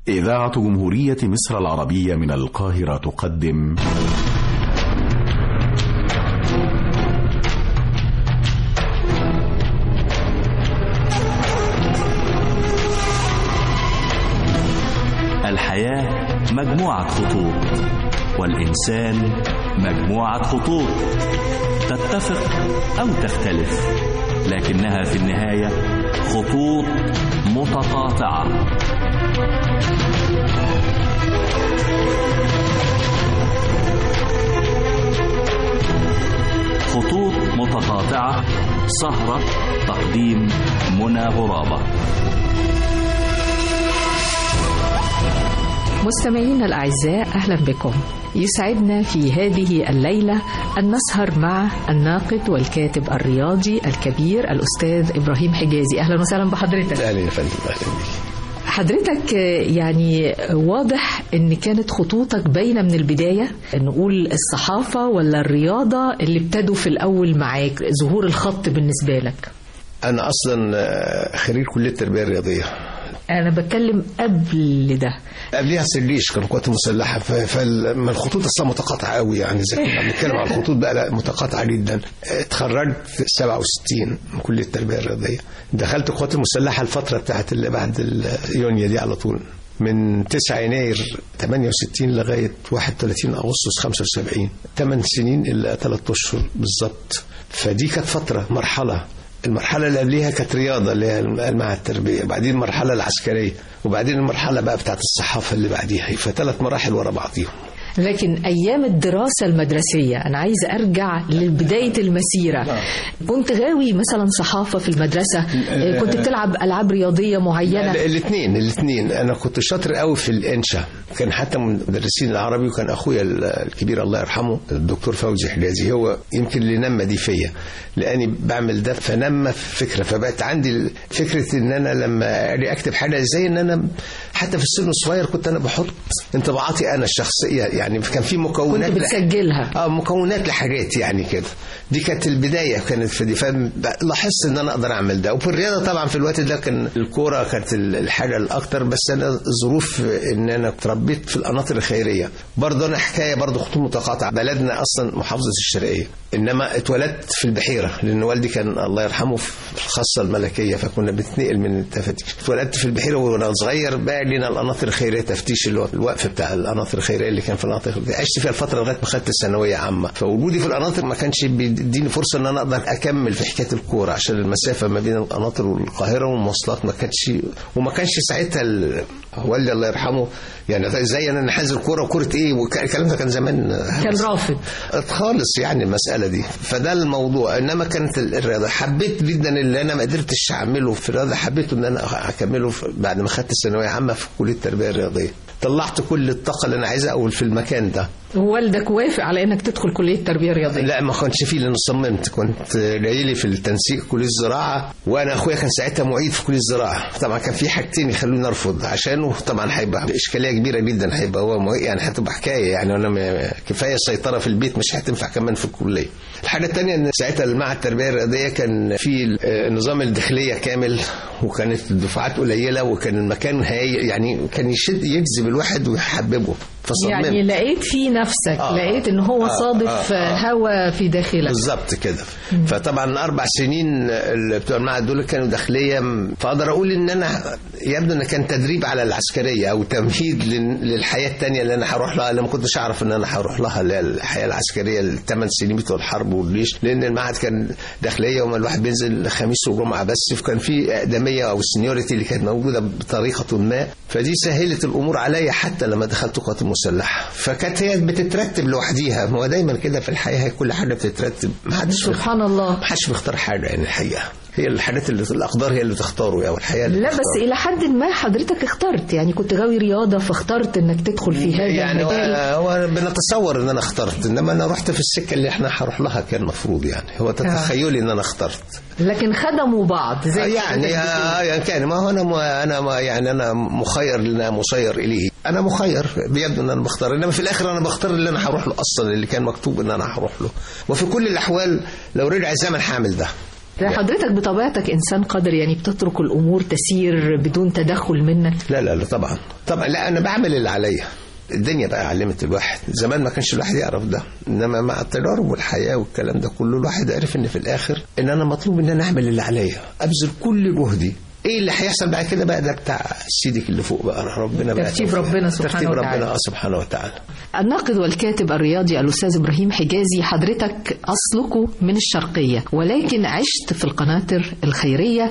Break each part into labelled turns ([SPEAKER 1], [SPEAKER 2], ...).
[SPEAKER 1] إذاعة جمهورية مصر العربية من القاهرة تقدم
[SPEAKER 2] الحياة مجموعة خطوط والإنسان مجموعة خطوط تتفق أو تختلف لكنها في النهاية خطوط متقاطعة خطوط متقاطعة سهرة تقديم منى غرابة
[SPEAKER 3] مستمعينا الأعزاء أهلا بكم يسعدنا في هذه الليلة أن نسهر مع الناقد والكاتب الرياضي الكبير الأستاذ إبراهيم حجازي أهلا وسهلا بحضرتك
[SPEAKER 4] اهلا يا فندم اهلا بيك
[SPEAKER 3] حضرتك يعني واضح ان كانت خطوطك باينه من البدايه نقول الصحافه ولا الرياضه اللي ابتدوا في الاول معاك ظهور الخط بالنسبه لك
[SPEAKER 4] انا اصلا آه، خريج كليه التربيه الرياضيه
[SPEAKER 3] انا بتكلم قبل ده
[SPEAKER 4] قبليها سريش كان قوات مسلحه ف- فما الخطوط اصلا متقاطعه قوي يعني زي كنا بنتكلم عن الخطوط بقى لا متقاطعه جدا اتخرجت في 67 من كليه التربيه الرياضيه دخلت القوات المسلحه الفتره بتاعت اللي بعد ال- يونيو دي على طول من 9 يناير 68 لغايه 31 اغسطس 75 8 سنين الا 3 اشهر بالظبط فدي كانت فتره مرحله المرحلة اللي قبليها كانت رياضة اللي هي مع التربية وبعدين المرحلة العسكرية وبعدين المرحلة بقى بتاعت الصحافة اللي بعديها فثلاث مراحل ورا بعضيهم
[SPEAKER 3] لكن ايام الدراسه المدرسيه انا عايزه ارجع لبدايه المسيره كنت غاوي مثلا صحافه في المدرسه كنت بتلعب العاب رياضيه معينه
[SPEAKER 4] الاثنين الاثنين انا كنت شاطر قوي في الانشاء كان حتى من مدرسين العربي وكان اخويا الكبير الله يرحمه الدكتور فوزي حجازي هو يمكن اللي نمى دي فيا لاني بعمل ده فنمى فكره فبقت عندي فكره ان انا لما اجي اكتب حاجه زي ان انا حتى في السن الصغير كنت انا بحط انطباعاتي انا الشخصيه يعني كان في مكونات
[SPEAKER 3] كنت بتسجلها
[SPEAKER 4] اه مكونات لحاجات يعني كده دي كانت البدايه كانت في دي فلاحظت ان انا اقدر اعمل ده وفي الرياضه طبعا في الوقت ده كان الكوره كانت الحاجه الاكتر بس انا ظروف ان انا اتربيت في القناطر الخيريه برضه انا حكايه برضه خطوط متقاطعه بلدنا اصلا محافظه الشرقيه انما اتولدت في البحيره لان والدي كان الله يرحمه في الخاصه الملكيه فكنا بنتنقل من التفتيش اتولدت في البحيره وانا صغير بقى لنا القناطر الخيريه تفتيش اللي هو الوقف بتاع القناطر الخيريه اللي كان في القناطر الخيرية. عشت فيها الفتره لغايه ما خدت الثانويه عامه فوجودي في القناطر ما كانش بيديني فرصه ان انا اقدر اكمل في حكايه الكوره عشان المسافه ما بين القناطر والقاهره والمواصلات ما كانتش وما كانش ساعتها ال... والدي الله يرحمه يعني زي انا حاز الكوره وكوره ايه والكلام ده كان زمان
[SPEAKER 3] كان رافض
[SPEAKER 4] خالص يعني المساله دي فده الموضوع انما كانت الرياضه حبيت جدا اللي انا ما قدرتش اعمله في الرياضه حبيت ان انا اكمله بعد ما خدت الثانويه عامه في كليه التربيه الرياضيه طلعت كل الطاقه اللي انا عايزها اول في المكان ده
[SPEAKER 3] والدك وافق على انك تدخل كليه التربيه الرياضيه
[SPEAKER 4] لا ما كنتش فيه لان صممت كنت جاي لي في التنسيق كليه الزراعه وانا اخويا كان ساعتها معيد في كليه الزراعه طبعا كان في حاجتين يخلوني ارفض عشانه طبعا هيبقى اشكاليه كبيره جدا هيبقى هو معيد يعني هتبقى حكايه يعني انا م- كفايه سيطره في البيت مش هتنفع كمان في الكليه الحاجه الثانيه ان ساعتها المعهد التربيه الرياضيه كان في آه، نظام الداخليه كامل وكانت الدفعات قليله وكان المكان هاي يعني كان يشد يجذب الواحد ويحببه فصممت
[SPEAKER 3] يعني لقيت في نفسك
[SPEAKER 4] آه.
[SPEAKER 3] لقيت ان هو
[SPEAKER 4] آه.
[SPEAKER 3] صادف
[SPEAKER 4] آه. آه.
[SPEAKER 3] هوا في داخلك
[SPEAKER 4] بالظبط كده فطبعا الاربع سنين اللي بتوع المعهد دول كانوا داخليه فاقدر اقول ان انا يبدو ان كان تدريب على العسكريه او تمهيد لل- للحياه الثانيه اللي انا هروح لها اللي ما كنتش اعرف ان انا هروح لها اللي هي الحياه العسكريه الثمان سنين بتوع الحرب والجيش لان المعهد كان داخليه وما الواحد بينزل خميس وجمعه بس فكان في اقدميه او السنيورتي اللي كانت موجوده بطريقه ما فدي سهلت الامور عليا حتى لما دخلت القوات المسلحه فكانت هي بتترتب لوحديها ما هو دايما كده في الحياه هي كل حاجه بتترتب ما حدش
[SPEAKER 3] سبحان الله
[SPEAKER 4] ما حدش بيختار حاجه يعني الحقيقه هي الحاجات اللي الاقدار هي اللي تختاره او الحياه اللي
[SPEAKER 3] لا بس
[SPEAKER 4] بتختاره.
[SPEAKER 3] الى حد ما حضرتك اخترت يعني كنت غاوي رياضه فاخترت انك تدخل في هذا
[SPEAKER 4] يعني
[SPEAKER 3] المجال
[SPEAKER 4] هو هو بنتصور ان انا اخترت انما انا رحت في السكه اللي احنا هنروح لها كان المفروض يعني هو تخيلي ان انا اخترت
[SPEAKER 3] لكن خدموا بعض زي
[SPEAKER 4] يعني
[SPEAKER 3] حضرتك بتقول.
[SPEAKER 4] آه يعني كان ما هو انا ما انا ما يعني انا مخير لنا مسير اليه انا مخير بيبدو ان انا بختار انما في الاخر انا بختار اللي انا هروح له اصلا اللي كان مكتوب ان انا هروح له وفي كل الاحوال لو رجع الزمن هعمل ده
[SPEAKER 3] حضرتك بطبيعتك انسان قادر يعني بتترك الامور تسير بدون تدخل منك
[SPEAKER 4] لا لا لا طبعا طبعا لا انا بعمل اللي عليا الدنيا بقى علمت الواحد زمان ما كانش الواحد يعرف ده انما مع التجارب والحياه والكلام ده كله الواحد عرف ان في الاخر ان انا مطلوب ان انا اعمل اللي عليا ابذل كل جهدي ايه اللي هيحصل بعد كده بقى ده بتاع سيدك اللي فوق بقى ربنا بقى
[SPEAKER 3] ترتيب
[SPEAKER 4] توفيق.
[SPEAKER 3] ربنا سبحانه
[SPEAKER 4] ترتيب
[SPEAKER 3] وتعالى.
[SPEAKER 4] ربنا آه سبحانه وتعالى
[SPEAKER 3] الناقد والكاتب الرياضي الأستاذ إبراهيم حجازي حضرتك أصلكوا من الشرقية ولكن عشت في القناطر الخيرية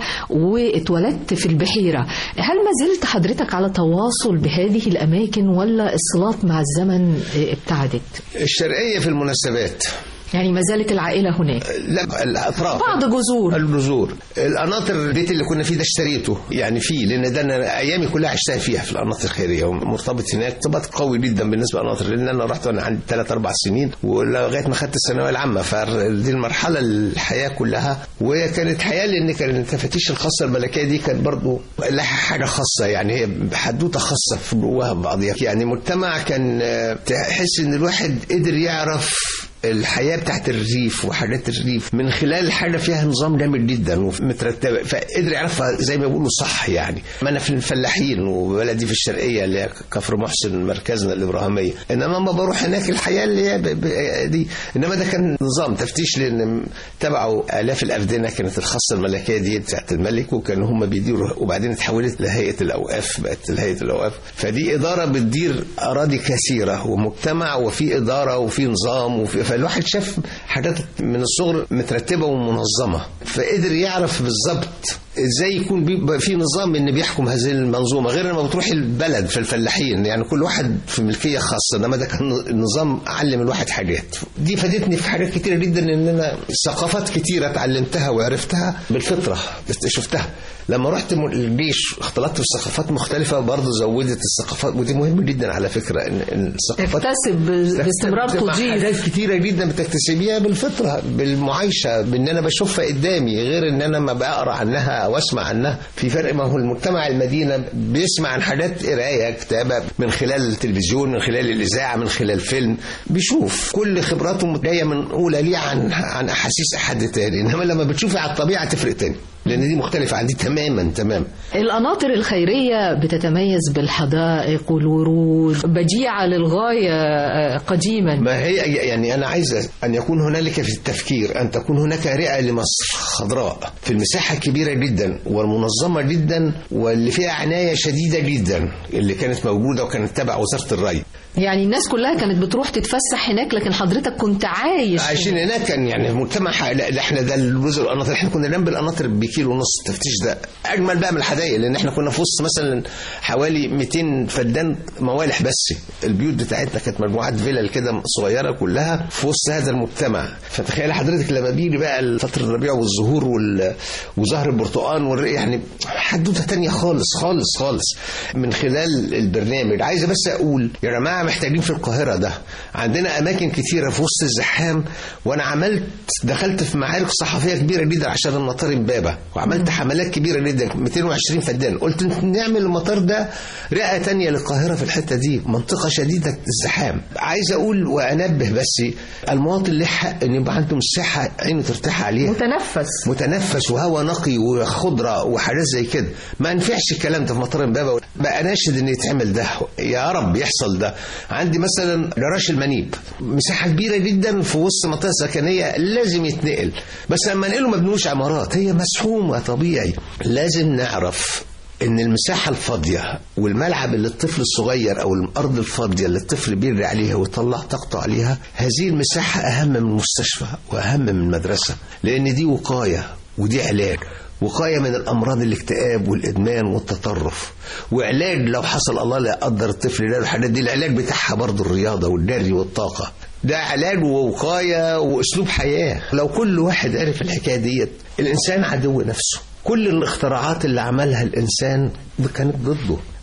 [SPEAKER 3] واتولدت في البحيرة هل ما زلت حضرتك على تواصل بهذه الأماكن ولا الصلات مع الزمن ابتعدت
[SPEAKER 4] الشرقيه في المناسبات
[SPEAKER 3] يعني ما زالت العائلة هناك
[SPEAKER 4] لا الاطراف
[SPEAKER 3] بعض جذور
[SPEAKER 4] الجذور القناطر البيت اللي كنا فيه ده اشتريته يعني فيه لان ده انا ايامي كلها عشتها فيها في القناطر الخيريه ومرتبط هناك ارتباط قوي جدا بالنسبه للقناطر لان انا رحت وانا عندي ثلاث اربع سنين ولغايه ما خدت الثانويه العامه فدي المرحله الحياه كلها وكانت حياه لان كان التفتيش الخاصه الملكيه دي كانت برضو لها حاجه خاصه يعني هي حدوته خاصه في جواها ببعضها يعني مجتمع كان آه، تحس ان الواحد قدر يعرف الحياه بتاعت الريف وحاجات الريف من خلال حاجه فيها نظام جامد جدا ومترتبه فقدر يعرفها زي ما بيقولوا صح يعني ما انا في الفلاحين وبلدي في الشرقيه اللي هي كفر محسن مركزنا الابراهيميه انما لما بروح هناك الحياه اللي هي ب- ب- دي انما ده كان نظام تفتيش لان تبعوا الاف الافدنه كانت الخاصه الملكيه دي بتاعت الملك وكانوا هم بيديروا وبعدين اتحولت لهيئه الاوقاف بقت هيئه الاوقاف فدي اداره بتدير اراضي كثيره ومجتمع وفي اداره وفي نظام وفي فالواحد شاف حاجات من الصغر مترتبه ومنظمه فقدر يعرف بالظبط ازاي يكون بيبقى في نظام ان بيحكم هذه المنظومه غير لما بتروح البلد في الفلاحين يعني كل واحد في ملكيه خاصه انما ده كان النظام علم الواحد حاجات دي فادتني في حاجات كتيره جدا ان انا ثقافات كتيره اتعلمتها وعرفتها بالفطره شفتها لما رحت م- الجيش اختلطت بثقافات مختلفه برضه زودت الثقافات ودي مهم جدا على فكره ان إن الثقافات
[SPEAKER 3] تكتسب باستمرار
[SPEAKER 4] بتبقى
[SPEAKER 3] تضيف
[SPEAKER 4] حاجات كتيرة جدا بتكتسبيها بالفطرة بالمعايشة بان انا بشوفها قدامي غير ان انا ما بقرا عنها او اسمع عنها في فرق ما هو المجتمع المدينة بيسمع عن حاجات قراية كتابة من خلال التلفزيون من خلال الاذاعة من خلال فيلم بيشوف كل خبراته جاية من اولى ليه عن عن احاسيس حد تاني انما لما بتشوفي على الطبيعة تفرق تاني لان دي مختلفة عن دي تماما تماما
[SPEAKER 3] القناطر الخيرية بتتميز بالحدائق والورود بديعة للغاية آه، قديما
[SPEAKER 4] ما هي يعني أنا عايز أن يكون هنالك في التفكير أن تكون هناك رئة لمصر خضراء في المساحة الكبيرة جدا والمنظمة جدا واللي فيها عناية شديدة جدا اللي كانت موجودة وكانت تبع وزارة الري
[SPEAKER 3] يعني الناس كلها كانت بتروح تتفسح هناك لكن حضرتك كنت عايش
[SPEAKER 4] عايشين هناك كان يعني مجتمع ح- لا لا، احنا ده الجزء القناطر احنا كنا جنب القناطر بكيلو ونص التفتيش ده اجمل بقى من الحدائق لان احنا كنا في وسط مثلا حوالي 200 فدان موالح بس البيوت بتاعتنا كانت مجموعات فيلل كده صغيره كلها في وسط هذا المجتمع فتخيل حضرتك لما بيجي بقى فتره الربيع والزهور وال... وزهر البرتقال والر... يعني حدوته تانية خالص خالص خالص من خلال البرنامج عايز بس اقول يا جماعه محتاجين في القاهره ده عندنا اماكن كتيره في وسط الزحام وانا عملت دخلت في معارك صحفيه كبيره جدا عشان المطار امبابه وعملت حملات كبيره جدا 220 فدان قلت نعمل المطار ده رئه تانية للقاهره في الحته دي منطقه شديده الزحام عايز اقول وانبه بس المواطن له حق ان يبقى عنده مساحه عينه ترتاح عليها
[SPEAKER 3] متنفس
[SPEAKER 4] متنفس وهواء نقي وخضره وحاجات زي كده ما ينفعش الكلام ده في مطار امبابه بقى ناشد ان يتعمل ده يا رب يحصل ده عندي مثلا جراش المنيب مساحه كبيره جدا في وسط منطقه سكنيه لازم يتنقل بس لما نقله ما بنوش عمارات هي مسحومه طبيعي لازم نعرف ان المساحه الفاضيه والملعب اللي الطفل الصغير او الارض الفاضيه اللي الطفل بيجري عليها ويطلع طاقته عليها هذه المساحه اهم من المستشفى واهم من المدرسه لان دي وقايه ودي علاج وقايه من الامراض الاكتئاب والادمان والتطرف وعلاج لو حصل الله لا قدر الطفل ده الحاجات دي العلاج بتاعها برضه الرياضه والجري والطاقه ده علاج ووقايه واسلوب حياه لو كل واحد عرف الحكايه ديت الانسان عدو نفسه كل الاختراعات اللي عملها الانسان كانت ضده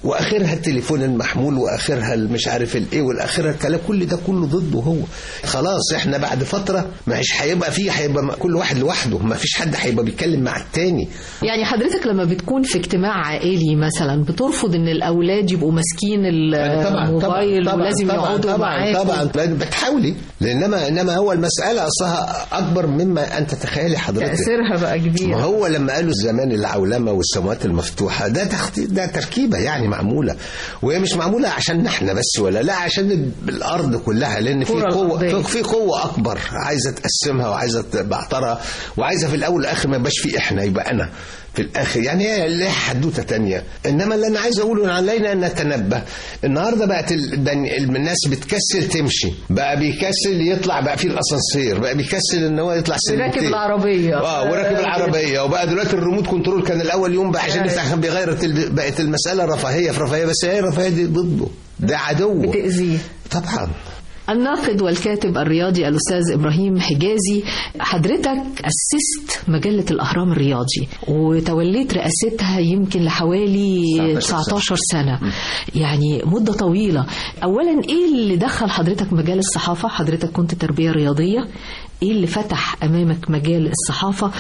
[SPEAKER 4] واخرها التليفون المحمول واخرها مش عارف الايه والاخرها الكلام كل ده كله ضده هو خلاص احنا بعد فتره مش هيبقى فيه هيبقى كل واحد لوحده ما فيش حد هيبقى بيتكلم مع التاني
[SPEAKER 3] يعني حضرتك لما بتكون في اجتماع عائلي مثلا بترفض ان الاولاد يبقوا ماسكين الموبايل ولازم
[SPEAKER 4] طبعا
[SPEAKER 3] يقعدوا
[SPEAKER 4] طبعا
[SPEAKER 3] معاك
[SPEAKER 4] طبعا بتحاولي لانما انما هو المساله اصلها اكبر مما انت تتخيلي حضرتك
[SPEAKER 3] تاثيرها بقى كبير
[SPEAKER 4] ما هو لما قالوا زمان العولمه والسماوات المفتوحه ده تخطيط ده تركيبه يعني معموله وهي مش معموله عشان احنا بس ولا لا عشان الارض كلها لان في
[SPEAKER 3] الكرة
[SPEAKER 4] قوه
[SPEAKER 3] الأرضية.
[SPEAKER 4] في قوه اكبر عايزه تقسمها وعايزه تبعترها وعايزه في الاول والاخر ما يبقاش في احنا يبقى انا في الاخر يعني هي لها حدوته تانية انما اللي انا عايز اقوله إن علينا ان نتنبه النهارده بقت ال- البني- الناس بتكسل تمشي بقى بيكسل يطلع بقى في الاسانسير بقى بيكسل ان هو يطلع
[SPEAKER 3] راكب
[SPEAKER 4] سلمتين
[SPEAKER 3] العربية.
[SPEAKER 4] اه وراكب العربيه وبقى دلوقتي الريموت كنترول كان الاول يوم بقى عشان يفتح كان بيغير التل- بقت المساله رفاهيه في رفاهيه بس هي الرفاهيه دي ضده ده عدو
[SPEAKER 3] بتأذيه
[SPEAKER 4] طبعا
[SPEAKER 3] الناقد والكاتب الرياضي الأستاذ إبراهيم حجازي حضرتك أسست مجلة الأهرام الرياضي وتوليت رئاستها يمكن لحوالي
[SPEAKER 4] 19
[SPEAKER 3] 19 سنة يعني مدة طويلة أولا إيه اللي دخل حضرتك مجال الصحافة حضرتك كنت تربية رياضية ايه اللي فتح امامك مجال الصحافه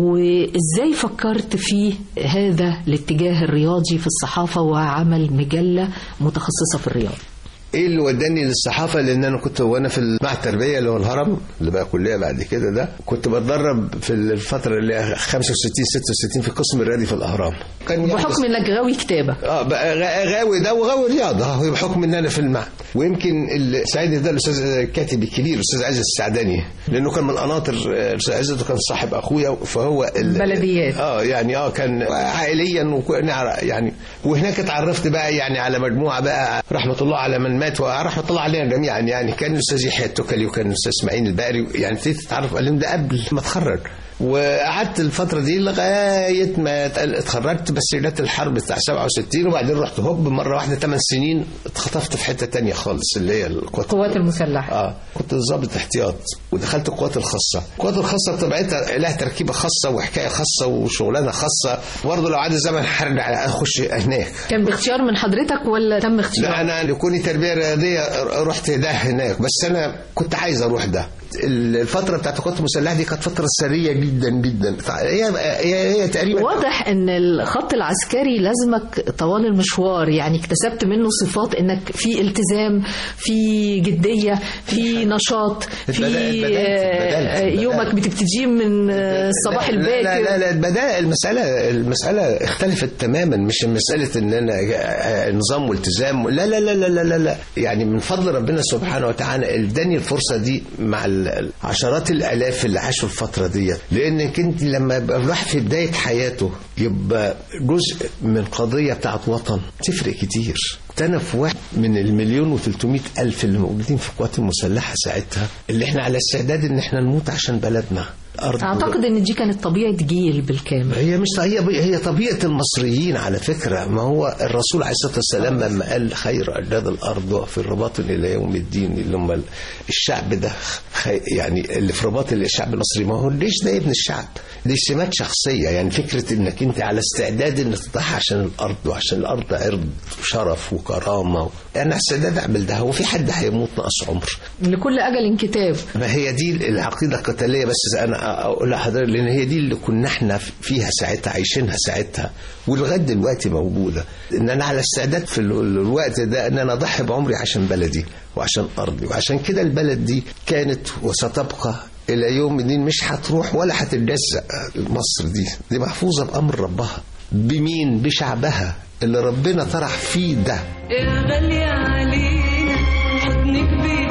[SPEAKER 3] وازاي فكرت في هذا الاتجاه الرياضي في الصحافه وعمل مجله متخصصه في الرياضه
[SPEAKER 4] ايه اللي وداني للصحافه لان انا كنت وانا في مع التربيه اللي هو الهرم اللي بقى كليه بعد كده ده كنت بتدرب في الفتره اللي هي 65 66 في القسم الرياضي في الاهرام كان يعني
[SPEAKER 3] بحكم انك غاوي كتابه
[SPEAKER 4] اه بقى غا- غاوي ده وغاوي رياضه هو بحكم ان انا في المعهد ويمكن اللي ساعدني ده الاستاذ الكاتب الكبير الاستاذ عزت السعداني لانه كان من قناطر آه، الاستاذ عزت وكان صاحب اخويا فهو ال-
[SPEAKER 3] بلديات.
[SPEAKER 4] اه يعني اه كان عائليا وكنا يعني وهناك اتعرفت بقى يعني على مجموعه بقى رحمه الله على من مات ورحمه الله علينا جميعا يعني كان الاستاذ يحيى التكلي وكان الاستاذ اسماعيل الباري يعني ابتديت اتعرف عليهم ده قبل ما اتخرج وقعدت الفترة دي لغاية ما اتخرجت بس جت الحرب بتاع 67 وبعدين رحت هوب مرة واحدة 8 سنين اتخطفت في حتة تانية خالص اللي هي القوات
[SPEAKER 3] القوات المسلحه
[SPEAKER 4] اه كنت ضابط احتياط ودخلت القوات الخاصه القوات الخاصه بطبيعتها لها تركيبه خاصه وحكايه خاصه وشغلانه خاصه برضه لو عاد الزمن هرجع اخش هناك
[SPEAKER 3] كان باختيار من حضرتك ولا تم
[SPEAKER 4] لا
[SPEAKER 3] اختيار
[SPEAKER 4] انا لكوني تربيه رياضيه رحت ده هناك بس انا كنت عايز اروح ده الفتره بتاعت القوات المسلحه دي كانت فتره سريه جدا جدا هي هي, هي تقريبا
[SPEAKER 3] واضح ان الخط العسكري لازمك طوال المشوار يعني اكتسبت منه صفات انك في التزام في جديه في نشاط في
[SPEAKER 4] اتبدأت- اتبدأت- اتبدأت-
[SPEAKER 3] آه، يومك بتبتديه من آه، الصباح
[SPEAKER 4] لا-
[SPEAKER 3] الباكر
[SPEAKER 4] لا لا لا البداية المسألة المسألة اختلفت تماما مش مسألة ان انا آه، نظام والتزام لا لا لا لا لا لا, لا. يعني من فضل ربنا سبحانه وتعالى اداني الفرصة دي مع ال- عشرات الالاف اللي عاشوا الفترة دي لانك انت لما يبقى الواحد في بداية حياته يبقى جزء من قضية بتاعت وطن تفرق كتير كنت انا في واحد من المليون و300 الف اللي موجودين في القوات المسلحة ساعتها اللي احنا على استعداد ان احنا نموت عشان بلدنا أرض
[SPEAKER 3] اعتقد ان دي كانت طبيعه جيل بالكامل
[SPEAKER 4] هي مش هي هي طبيعه المصريين على فكره ما هو الرسول عليه الصلاه والسلام لما قال خير اجداد الارض في الرباط الى يوم الدين اللي هم الشعب ده خي يعني اللي في رباط الشعب المصري ما هو ليش ده ابن الشعب دي سمات شخصيه يعني فكره انك انت على استعداد انك تضحي عشان الارض وعشان الارض عرض وشرف وكرامه انا استعداد اعمل ده هو في حد هيموت ناقص عمر
[SPEAKER 3] لكل اجل كتاب
[SPEAKER 4] ما هي دي العقيده القتاليه بس انا اقول لحضرتك لان هي دي اللي كنا احنا فيها ساعتها عايشينها ساعتها ولغايه دلوقتي موجوده ان انا على استعداد في ال- الوقت ده ان انا اضحي بعمري عشان بلدي وعشان ارضي وعشان كده البلد دي كانت وستبقى الى يوم الدين مش هتروح ولا هتتجزأ مصر دي دي محفوظه بامر ربها بمين بشعبها اللي ربنا طرح فيه ده
[SPEAKER 5] يا غالية علينا حضنك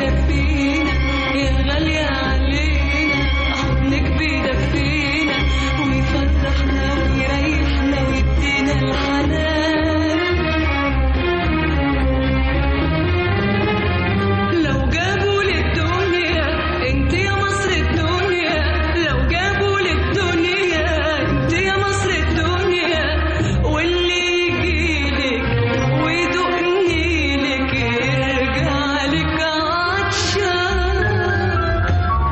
[SPEAKER 5] بيدفينا يا غالية علينا حضنك بيدفينا ويفرحنا ويريحنا ويدينا الحنان لو جابوا للدنيا انت يا مصر الدنيا لو جابوا للدنيا انت يا مصر الدنيا واللي يجيلك ويدوق نيلك يرجع لك عطشان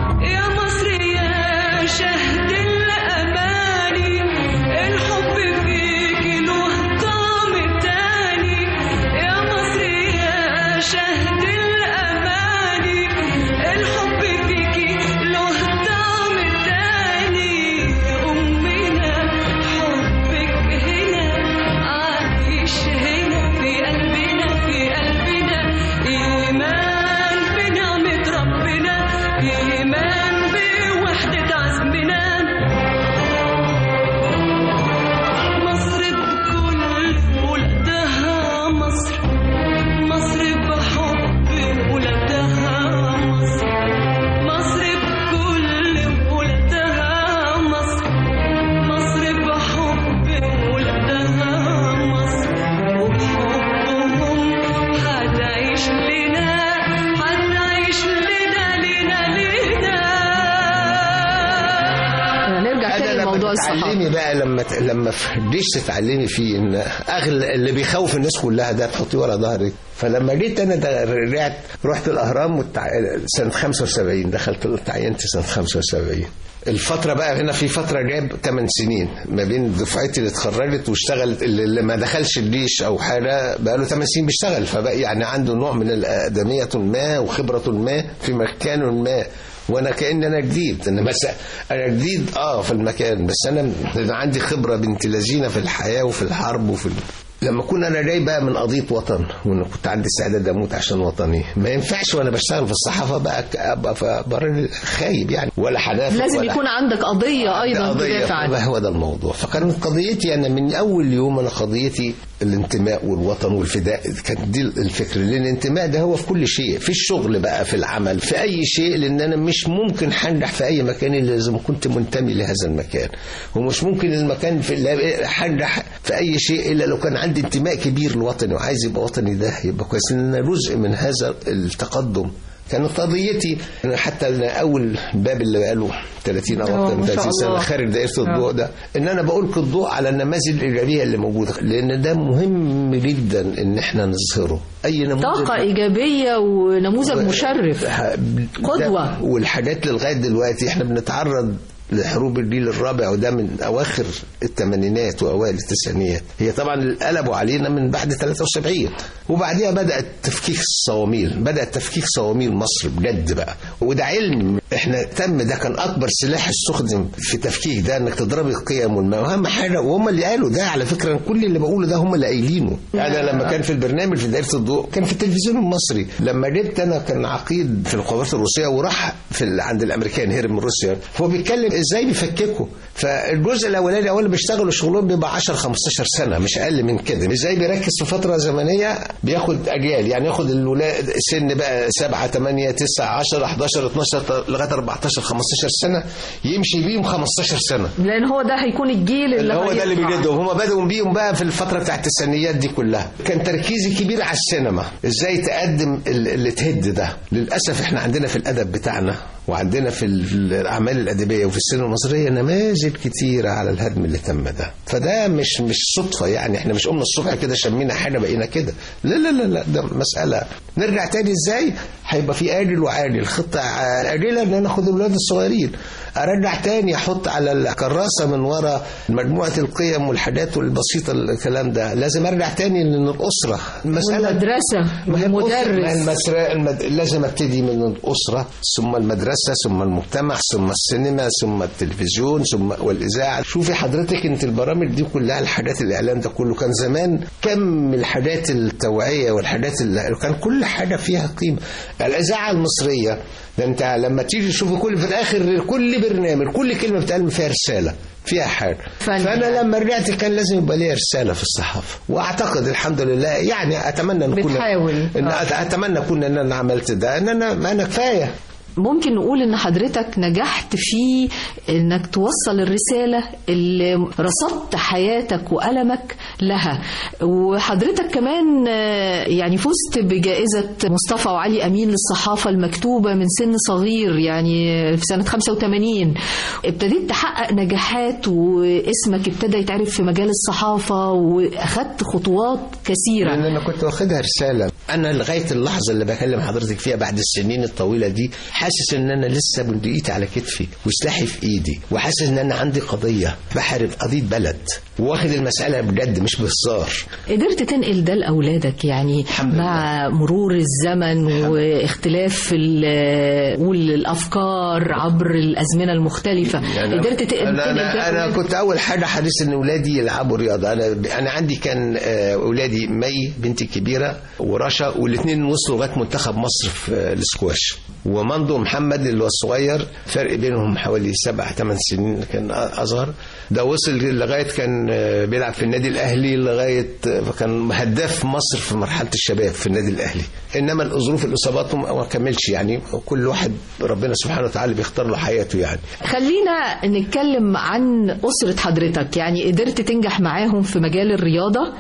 [SPEAKER 3] موضوع الصحافة
[SPEAKER 4] تتعلمي بقى لما ت- لما في الجيش تتعلمي فيه ان اغلى اللي بيخوف الناس كلها ده تحطيه ورا ظهرك فلما جيت انا ده رجعت رحت الاهرام والتع... سنه 75 دخلت تعينت سنه 75 الفترة بقى هنا في فترة جاب 8 سنين ما بين دفعتي اللي اتخرجت واشتغلت اللي اللي ما دخلش الجيش او حاجة بقى له 8 سنين بيشتغل فبقى يعني عنده نوع من الأقدمية ما وخبرة ما في مكان ما وانا كان انا جديد انا بس انا جديد اه في المكان بس انا أنا عندي خبره بنت لذينه في الحياه وفي الحرب وفي ال... لما كنا انا جاي بقى من قضيه وطن وان كنت عندي استعداد اموت عشان وطني ما ينفعش وانا بشتغل في الصحافه بقى ك- ابقى في بر خايب يعني ولا حنافق
[SPEAKER 3] لازم
[SPEAKER 4] ولا
[SPEAKER 3] يكون عندك قضية أيضا
[SPEAKER 4] قضية
[SPEAKER 3] تدافع عنها
[SPEAKER 4] فما هو ده الموضوع فكانت قضيتي أنا من أول يوم أنا قضيتي الانتماء والوطن والفداء كانت دي الفكر لأن الانتماء ده هو في كل شيء في الشغل بقى في العمل في أي شيء لأن أنا مش ممكن هنجح في أي مكان إلا لازم كنت منتمي لهذا المكان ومش ممكن المكان في اللي هنجح في أي شيء إلا لو كان عندي انتماء كبير لوطني وعايز يبقى وطني ده يبقى كويس لأن أنا جزء من هذا التقدم كانت قضيتي أنا حتى أنا اول باب اللي بقاله 30 او
[SPEAKER 3] آه،
[SPEAKER 4] اكتر من
[SPEAKER 3] ما شاء
[SPEAKER 4] 30 سنه
[SPEAKER 3] الله.
[SPEAKER 4] خارج دائره الضوء ده ان انا بألقي الضوء على النماذج الايجابيه اللي موجوده لان ده مهم جدا ان احنا نظهره اي نموذج
[SPEAKER 3] طاقة إيجابية ونموذج مشرف
[SPEAKER 4] ح-
[SPEAKER 3] قدوة.
[SPEAKER 4] ده- والحاجات لغايه دلوقتي احنا بنتعرض لحروب الجيل الرابع وده من اواخر الثمانينات واوائل التسعينيات هي طبعا قلبوا علينا من بعد 73 وبعديها بدات تفكيك الصواميل بدات تفكيك صواميل مصر بجد بقى وده علم احنا تم ده كان اكبر سلاح استخدم في تفكيك ده انك تضربي القيم والما واهم حاجه وهم اللي قالوا ده على فكره كل اللي بقوله ده هم اللي قايلينه انا لما كان في البرنامج في دائره الضوء كان في التلفزيون المصري لما جبت انا كان عقيد في القوات الروسيه وراح في ال- عند الامريكان هرب من روسيا هو بيتكلم ازاي بيفككوا فالجزء الاولاني اول بيشتغلوا شغلهم بيبقى 10 15 سنه مش اقل من كده ازاي بيركز في فتره زمنيه بياخد اجيال يعني ياخد الولاد سن بقى 7 8 9 10 11 12 لغايه 14 15 سنه يمشي بيهم 15 سنه
[SPEAKER 3] لأن هو ده هيكون الجيل اللي
[SPEAKER 4] اللي هو ده اللي
[SPEAKER 3] هيطلع.
[SPEAKER 4] بيجدهم هم بدأوا بيهم بقى في الفترة بتاعت التسعينيات دي كلها كان تركيزي كبير على السينما ازاي تقدم ال- اللي تهد ده للأسف احنا عندنا في الأدب بتاعنا وعندنا في ال- في الأعمال الأدبية وفي السينما المصرية نماذج كتيرة على الهدم اللي تم ده فده مش مش صدفة يعني احنا مش قمنا الصبح كده شمينا حاجة بقينا كده لا لا لا لا ده مسألة نرجع تاني ازاي هيبقى في آجل وعاجل خطة آجلة ان انا اخد الولاد الصغيرين ارجع تاني احط على الكراسه من ورا مجموعه القيم والحاجات البسيطه الكلام ده لازم ارجع تاني من الاسره المساله
[SPEAKER 3] والمدرسة
[SPEAKER 4] ما هي الأسرة- ما
[SPEAKER 3] والمدرس
[SPEAKER 4] المسرة المد... لازم ابتدي من الاسره ثم المدرسه ثم المجتمع ثم السينما ثم التلفزيون ثم والاذاعه شوفي حضرتك انت البرامج دي كلها الحاجات الاعلام ده كله كان زمان كم الحاجات التوعيه والحاجات اللي كان كل حاجه فيها قيمه الاذاعه المصريه ده انت لما تيجي تشوف كل في الاخر كل برنامج كل كلمه بتقال فيها رساله فيها حاجه
[SPEAKER 3] فن.
[SPEAKER 4] فانا لما رجعت كان لازم يبقى ليا رساله في الصحافه واعتقد الحمد لله يعني اتمنى ان كنا
[SPEAKER 3] بتحاول.
[SPEAKER 4] إن
[SPEAKER 3] آه.
[SPEAKER 4] أت- اتمنى اكون ان انا عملت ده ان انا ما انا كفايه
[SPEAKER 3] ممكن نقول ان حضرتك نجحت في انك توصل الرسالة اللي رصدت حياتك وألمك لها وحضرتك كمان آه، يعني فزت بجائزة مصطفى وعلي أمين للصحافة المكتوبة من سن صغير يعني في سنة 85 ابتديت تحقق نجاحات واسمك ابتدى يتعرف في مجال الصحافة وأخدت خطوات كثيرة
[SPEAKER 4] لان انا كنت واخدها رساله انا لغايه اللحظه اللي بكلم حضرتك فيها بعد السنين الطويله دي حاسس ان انا لسه بندقيتي على كتفي وسلاحي في ايدي وحاسس ان انا عندي قضيه بحارب قضيه بلد واخد المساله بجد مش بهزار
[SPEAKER 3] قدرت تنقل ده لأولادك يعني
[SPEAKER 4] الحمد
[SPEAKER 3] مع مرور الزمن واختلاف ال- قول الأفكار عبر الأزمنة المختلفة قدرت تنقل
[SPEAKER 4] انا
[SPEAKER 3] ده
[SPEAKER 4] انا, أنا
[SPEAKER 3] لأولادك؟
[SPEAKER 4] كنت اول حاجه حريص ان اولادي يلعبوا رياضه انا انا عندي كان آه، اولادي مي بنتي الكبيره ورشا والاثنين وصلوا لغايه منتخب مصر في آه، السكواش ومندو محمد اللي هو الصغير فرق بينهم حوالي سبع ثمان سنين كان اصغر ده وصل لغايه كان آه، بيلعب في النادي الاهلي لغايه آه، كان هداف مصر في مرحله الشباب في النادي الاهلي انما الظروف الاصابات ما ما كملش يعني كل واحد ربنا سبحانه وتعالى بيختار له حياته يعني
[SPEAKER 3] خلينا نتكلم عن أسرة حضرتك يعني قدرت تنجح معاهم في مجال الرياضة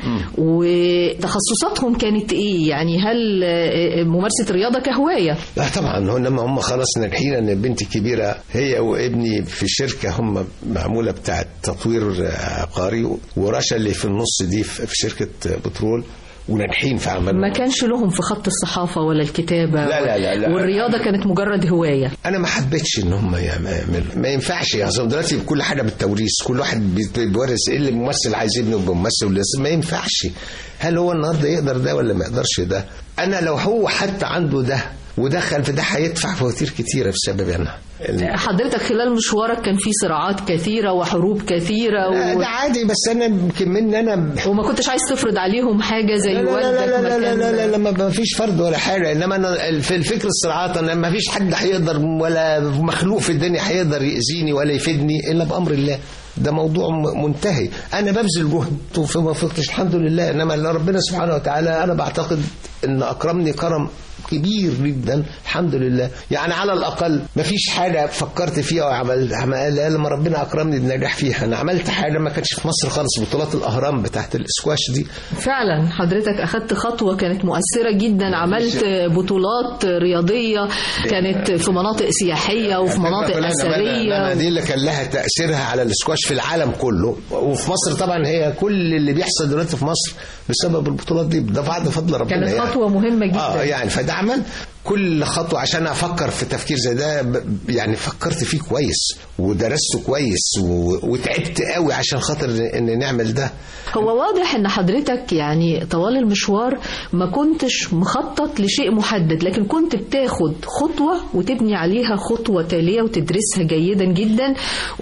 [SPEAKER 3] وتخصصاتهم كانت إيه يعني هل آه، ممارسة الرياضة كهواية
[SPEAKER 4] لا طبعا هم هم هم خلاص ناجحين ان البنت الكبيره هي وابني في شركه هم معموله بتاعه تطوير عقاري ورشا اللي في النص دي في في شركه بترول وناجحين في عملهم
[SPEAKER 3] ما كانش لهم في خط الصحافة ولا الكتابة
[SPEAKER 4] لا، لا، لا، لا.
[SPEAKER 3] والرياضة كانت مجرد هواية
[SPEAKER 4] انا ما حبيتش ان هم يعملوا ما ينفعش يا أصل دلوقتي كل حاجه بالتوريث كل واحد بي- بيورث ايه اللي ممثل عايز ابنه يبقى ممثل ولا ما ينفعش هل هو النهارده يقدر ده ولا ما يقدرش ده انا لو هو حتى عنده ده ودخل في ده هيدفع فواتير كتيره بسبب انا
[SPEAKER 3] حضرتك خلال مشوارك كان في صراعات كثيرة وحروب كثيرة
[SPEAKER 4] لا،
[SPEAKER 3] و...
[SPEAKER 4] ده عادي بس انا يمكن مني انا
[SPEAKER 3] وما كنتش عايز تفرض عليهم حاجة زي
[SPEAKER 4] لا لا
[SPEAKER 3] والدك
[SPEAKER 4] لا لا لا لا,
[SPEAKER 3] مكان-
[SPEAKER 4] لا, لا, لا ما ما فيش فرد ولا حاجه انما انا في الفكر الصراعات انا ما فيش حد هيقدر ولا مخلوق في الدنيا هيقدر يأذيني ولا يفيدني الا بامر الله ده موضوع م- منتهي انا ببذل جهد وفي ما فقتش الحمد لله انما اللي ربنا سبحانه وتعالى انا بعتقد ان اكرمني كرم كبير جدا الحمد لله يعني على الاقل ما فيش حاجه فكرت فيها وعمل عمل لما ربنا اكرمني بنجاح فيها انا عملت حاجه ما كانتش في مصر خالص بطولات الاهرام بتاعت الاسكواش دي
[SPEAKER 3] فعلا حضرتك أخذت خطوة كانت مؤثرة جدا عملت بطولات رياضية كانت في مناطق سياحية وفي مناطق
[SPEAKER 4] كلها إنما- إنما
[SPEAKER 3] أثرية
[SPEAKER 4] دي اللي كان لها تأثيرها على الاسكواش في العالم كله وفي مصر طبعا هي كل اللي بيحصل دلوقتي في مصر بسبب البطولات دي ده بعد فضل ربنا
[SPEAKER 3] كانت
[SPEAKER 4] يعني.
[SPEAKER 3] خطوة مهمة جدا
[SPEAKER 4] اه يعني فده عمل كل خطوة عشان أفكر في تفكير زي ده ب- يعني فكرت فيه كويس ودرسته كويس و- وتعبت قوي عشان خاطر إن نعمل ده
[SPEAKER 3] هو واضح ان حضرتك يعني طوال المشوار ما كنتش مخطط لشيء محدد لكن كنت بتاخد خطوة وتبني عليها خطوة تالية وتدرسها جيدا جدا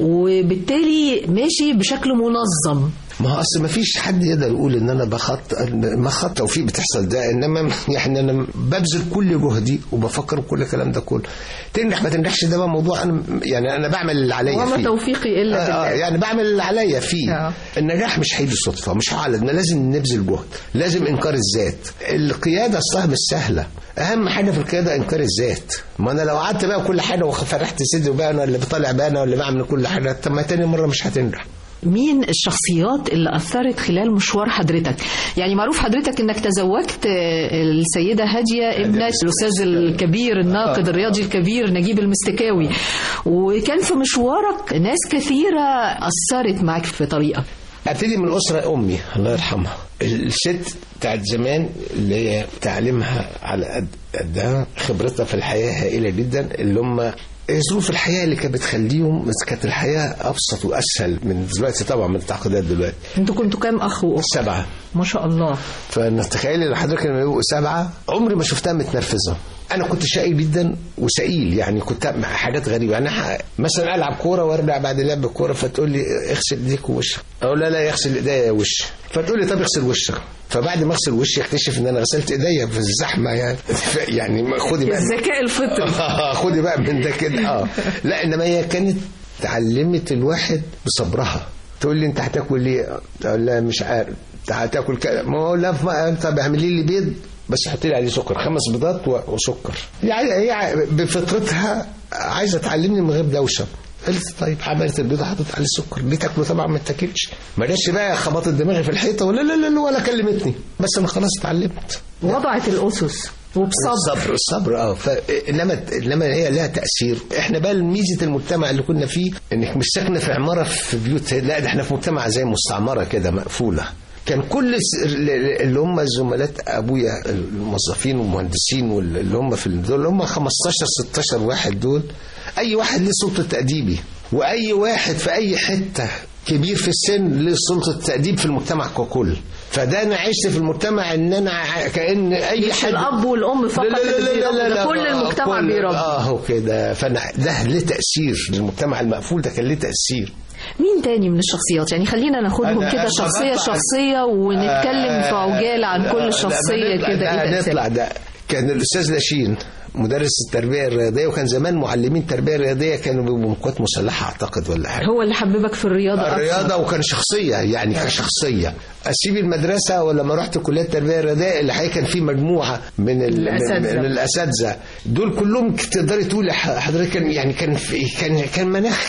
[SPEAKER 3] وبالتالي ماشي بشكل منظم
[SPEAKER 4] ما هو اصل ما فيش حد يقدر يقول ان انا بخط ما خط توفيق بتحصل ده انما يعني انا ببذل كل جهدي وبفكر بكل الكلام ده كله تنجح ما تنجحش ده بقى موضوع انا يعني انا بعمل اللي عليا
[SPEAKER 3] وما
[SPEAKER 4] فيه
[SPEAKER 3] توفيقي الا
[SPEAKER 4] آه آه
[SPEAKER 3] بالله
[SPEAKER 4] يعني بعمل اللي عليا فيه
[SPEAKER 3] آه.
[SPEAKER 4] النجاح مش هيجي صدفه مش هعلن لازم نبذل جهد لازم انكار الذات القياده اصلها مش سهله اهم حاجه في القياده انكار الذات ما انا لو قعدت بقى كل حاجه وفرحت صدري بقى انا اللي بطلع بقى انا اللي بعمل كل حاجه طب ما تاني مره مش هتنجح
[SPEAKER 3] مين الشخصيات اللي أثرت خلال مشوار حضرتك يعني معروف حضرتك أنك تزوجت آه، السيدة هادية ابنة الأستاذ الكبير الناقد الرياضي الكبير نجيب المستكاوي وكان في مشوارك ناس كثيرة أثرت معك في طريقك
[SPEAKER 4] ابتدي من اسره امي الله يرحمها الست بتاعت زمان اللي هي تعليمها على قد قدها خبرتها في الحياه هائله جدا اللي هم ظروف الحياه اللي كانت بتخليهم بس كانت الحياه ابسط واسهل من دلوقتي طبعا من التعقيدات دلوقتي
[SPEAKER 3] انتوا كنتوا كام أخ وأخت
[SPEAKER 4] سبعه
[SPEAKER 3] ما شاء الله
[SPEAKER 4] فتخيلي لو حضرتك لما يبقوا سبعه عمري ما شفتها متنرفزه انا كنت شقي جدا وسئيل يعني كنت مع حاجات غريبه يعني ح- مثلا العب كوره وارجع بعد لعب الكوره فتقول لي اغسل ايديك ووشك اقول لا لا اغسل ايديا وشي فتقول لي طب اغسل وشك فبعد ما اغسل وشي اكتشف ان انا غسلت ايديا في الزحمه يعني يعني ما- خدي بقى
[SPEAKER 3] الذكاء الفطري
[SPEAKER 4] خدي بقى من ده كده اه لا انما هي كانت تعلمت الواحد بصبرها تقول لي انت هتاكل ايه؟ اقول لها مش عارف انت هتاكل كده ما اقول لها ما- طب اعملي لي بيض بس حطي لي عليه سكر خمس بيضات و- وسكر يعني هي بفطرتها عايزه تعلمني من غير دوشه قلت طيب عملت البيضه حطيت عليه سكر دي تاكله طبعا ما تاكلش ما جاش بقى خبطت دماغي في الحيطه ولا لا لا لا ولا كلمتني بس انا خلاص اتعلمت
[SPEAKER 3] وضعت الأسس وبصبر
[SPEAKER 4] الصبر الصبر اه ف... انما انما هي لها تاثير احنا بقى ميزه المجتمع اللي كنا فيه انك مش ساكنه في عماره في بيوت لا ده احنا في مجتمع زي مستعمره كده مقفوله كان كل س- اللي هم زملات ابويا الموظفين والمهندسين واللي هم في دول اللي هم 15 16 واحد دول اي واحد له سلطه تاديبي واي واحد في اي حته كبير في السن له سلطه تاديب في المجتمع ككل فده انا عشت في المجتمع ان انا ع- كان اي
[SPEAKER 3] مش
[SPEAKER 4] حد
[SPEAKER 3] الأب والأم فقط اللي بيربوا ده كل المجتمع
[SPEAKER 4] كل-
[SPEAKER 3] بيربي
[SPEAKER 4] اه هو كده فانا ده ليه تاثير المجتمع المقفول ده كان ليه تاثير
[SPEAKER 3] مين تاني من الشخصيات يعني خلينا ناخدهم
[SPEAKER 4] أنا-
[SPEAKER 3] كده
[SPEAKER 4] أنا
[SPEAKER 3] شخصية
[SPEAKER 4] بطلع-
[SPEAKER 3] شخصية ونتكلم في عجالة عن كل شخصية كده ايه تأثيرها
[SPEAKER 4] نطلع ده كان الاستاذ لاشين مدرس التربيه الرياضيه وكان زمان معلمين التربيه الرياضيه كانوا بيبقوا من قوات مسلحه اعتقد ولا حاجه
[SPEAKER 3] هو اللي حببك في الرياضة أكثر.
[SPEAKER 4] الرياضه وكان شخصيه يعني كشخصيه اسيب المدرسه ولما رحت كليه التربيه الرياضيه اللي حقيقة كان في مجموعه من ال-
[SPEAKER 3] الأساتذة.
[SPEAKER 4] من الاساتذه دول كلهم تقدري تقولي ح- حضرتك كان يعني كان في كان كان مناخ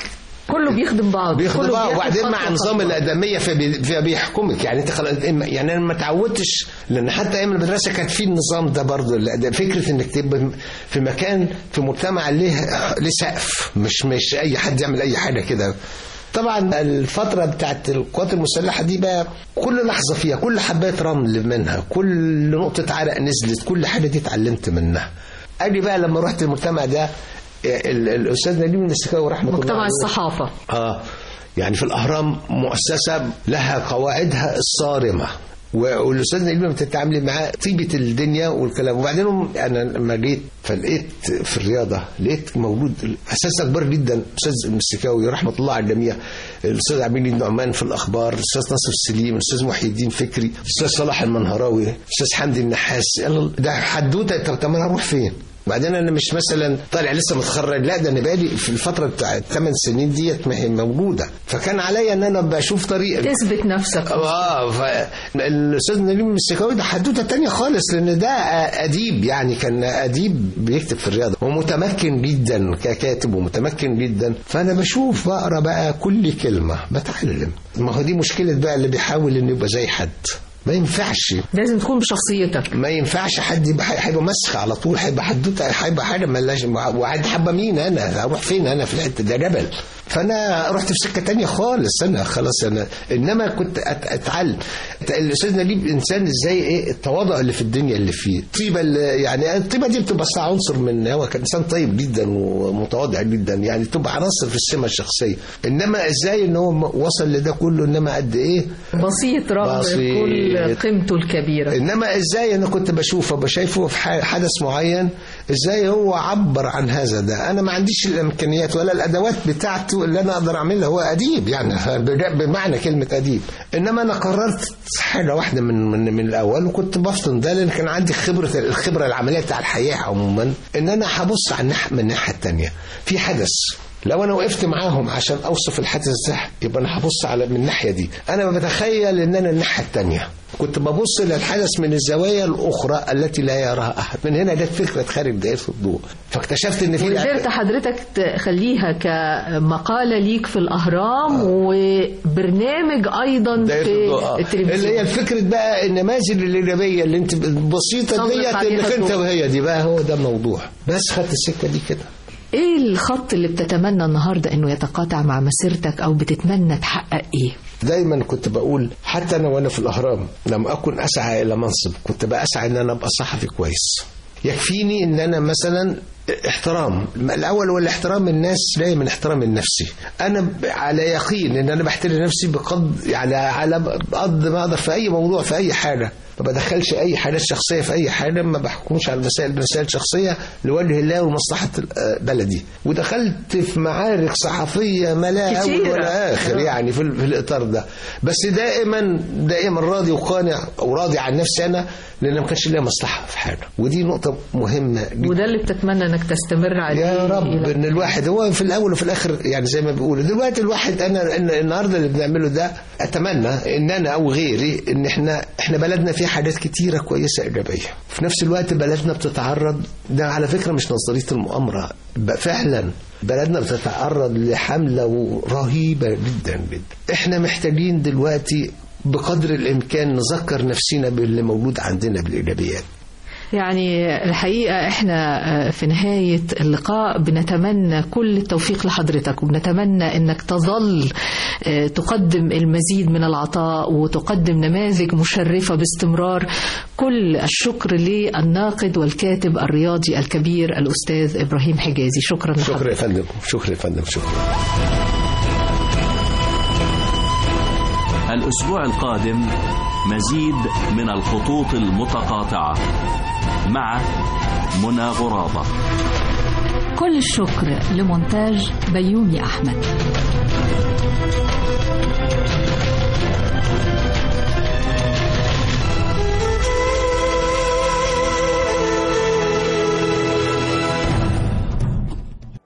[SPEAKER 3] كله بيخدم بعض
[SPEAKER 4] بياخد
[SPEAKER 3] كله
[SPEAKER 4] بقى
[SPEAKER 3] بياخد
[SPEAKER 4] وبعدين
[SPEAKER 3] خطوة
[SPEAKER 4] مع نظام
[SPEAKER 3] خطوة.
[SPEAKER 4] الادميه فبي- فبيحكمك يعني انت خلاص يعني انا ما اتعودتش لان حتى ايام المدرسه كان في النظام ده برضه الأداء. فكره انك تبقى في مكان في مجتمع ليه ليه سقف مش مش اي حد يعمل اي حاجه كده طبعا الفترة بتاعت القوات المسلحة دي بقى كل لحظة فيها كل حباية رمل منها كل نقطة عرق نزلت كل حاجة دي اتعلمت منها أجي بقى لما رحت المجتمع ده ال- الأستاذ نجيب النسكاوي رحمه الله
[SPEAKER 3] مجتمع
[SPEAKER 4] عليه
[SPEAKER 3] الصحافة
[SPEAKER 4] اه يعني في الاهرام مؤسسه لها قواعدها الصارمه و- والاستاذ نجيب لما تتعاملي معاه طيبه الدنيا والكلام وبعدين انا لما جيت فلقيت في الرياضه لقيت موجود اساس اكبر جدا استاذ المسكاوي رحمه الله على الجميع الاستاذ عبد النعمان في الاخبار الاستاذ ناصر السليم الاستاذ محي الدين فكري الاستاذ صلاح المنهراوي الاستاذ حمدي النحاس يلا ده حدوته طب طب انا هروح فين؟ بعدين انا مش مثلا طالع لسه متخرج لا ده انا بقالي في الفتره بتاع الثمان سنين ديت ما هي موجوده فكان عليا ان انا بشوف طريق
[SPEAKER 3] تثبت نفسك
[SPEAKER 4] اه فالاستاذ نجيب السكاوي ده حدوته تانية خالص لان ده اديب يعني كان اديب بيكتب في الرياضه ومتمكن جدا ككاتب ومتمكن جدا فانا بشوف بقرا بقى كل كلمه بتعلم ما هو دي مشكله بقى اللي بيحاول انه يبقى زي حد ما ينفعش
[SPEAKER 3] لازم تكون بشخصيتك
[SPEAKER 4] ما ينفعش حد يبقى هيبقى مسخ على طول هيبقى حدوته هيبقى حاجه ملاش وقاعد حبه مين انا هروح فين انا في الحته ده جبل فانا رحت في سكه تانية خالص انا خلاص انا انما كنت أت- اتعلم الاستاذ نجيب انسان ازاي ايه التواضع اللي في الدنيا اللي فيه الطيبه اللي يعني الطيبه دي بتبقى صح عنصر من هو كان انسان طيب جدا ومتواضع جدا يعني تبقى عناصر في السمه الشخصيه انما ازاي ان هو وصل لده كله انما قد ايه
[SPEAKER 3] بسيط رغم
[SPEAKER 4] بسيط.
[SPEAKER 3] كل قيمته الكبيرة
[SPEAKER 4] انما ازاي انا كنت بشوفه بشايفه في ح- حدث معين ازاي هو عبر عن هذا ده انا ما عنديش الامكانيات ولا الادوات بتاعته اللي انا اقدر اعملها هو اديب يعني بج- بمعنى كلمه اديب انما انا قررت حاجه واحده من من, من الاول وكنت بفطن ده لان كان عندي خبره الخبره العمليه بتاع الحياه عموما ان انا هبص على الناحيه من الناحيه الثانيه في حدث لو انا وقفت معاهم عشان اوصف الحدث ده يبقى انا هبص على من الناحيه دي انا بتخيل ان انا الناحيه الثانيه كنت ببص للحدث من الزوايا الاخرى التي لا يراها احد من هنا جت فكره خارج دائره الضوء فاكتشفت ان في
[SPEAKER 3] وقدرت حضرتك تخليها كمقالة ليك في الأهرام وبرنامج أيضا
[SPEAKER 4] دائرة
[SPEAKER 3] في
[SPEAKER 4] الضوء آه. اللي هي
[SPEAKER 3] التلفزيون
[SPEAKER 4] الفكرة بقى النماذج الإيجابية اللي أنت بسيطة
[SPEAKER 3] سلط
[SPEAKER 4] ديت
[SPEAKER 3] عليها
[SPEAKER 4] إنك أنت
[SPEAKER 3] الضوء.
[SPEAKER 4] وهي دي بقى هو ده الموضوع بس خدت السكة دي كده
[SPEAKER 3] ايه الخط اللي بتتمنى النهارده انه يتقاطع مع مسيرتك او بتتمنى تحقق ايه
[SPEAKER 4] دايما كنت بقول حتى انا وانا في الاهرام لم اكن اسعى الى منصب كنت بسعى ان انا ابقى صحفي كويس يكفيني ان انا مثلا احترام الاول هو الاحترام الناس جاي من احترام النفسي انا ب- على يقين ان انا بحترم نفسي بقد يعني على قد ما اقدر في اي موضوع في اي حاجه ما بدخلش اي حاجات شخصيه في اي حاجه ما بحكمش على المسائل بمسائل شخصيه لوجه الله ومصلحه ال- بلدي ودخلت في معارك صحفيه ما لا اول
[SPEAKER 3] كتيرة.
[SPEAKER 4] ولا اخر يعني في, ال- في الاطار ده بس دائما دائما راضي وقانع وراضي عن نفسي انا لان ما كانش ليا مصلحه في حاجه ودي نقطه مهمه جدا
[SPEAKER 3] وده اللي بتتمنى انك تستمر عليه
[SPEAKER 4] يا رب
[SPEAKER 3] إلى-
[SPEAKER 4] ان الواحد هو في الاول وفي الاخر يعني زي ما بيقولوا دلوقتي الواحد انا إن- النهارده اللي بنعمله ده اتمنى ان انا او غيري ان احنا احنا بلدنا فيها حاجات كتيره كويسه ايجابيه في نفس الوقت بلدنا بتتعرض ده على فكره مش نظريه المؤامره بقى فعلا بلدنا بتتعرض لحمله رهيبه جدا جدا احنا محتاجين دلوقتي بقدر الامكان نذكر نفسنا باللي موجود عندنا بالايجابيات
[SPEAKER 3] يعني الحقيقة احنا آه، في نهاية اللقاء بنتمنى كل التوفيق لحضرتك وبنتمنى انك تظل آه، تقدم المزيد من العطاء وتقدم نماذج مشرفة باستمرار كل الشكر للناقد والكاتب الرياضي الكبير الأستاذ إبراهيم حجازي شكرا
[SPEAKER 4] شكرا
[SPEAKER 3] لحضرتك
[SPEAKER 4] يا فندم شكرا يا فندم شكرا
[SPEAKER 2] الأسبوع القادم مزيد من الخطوط المتقاطعة مع منى غرابة
[SPEAKER 6] كل الشكر لمونتاج بيومي أحمد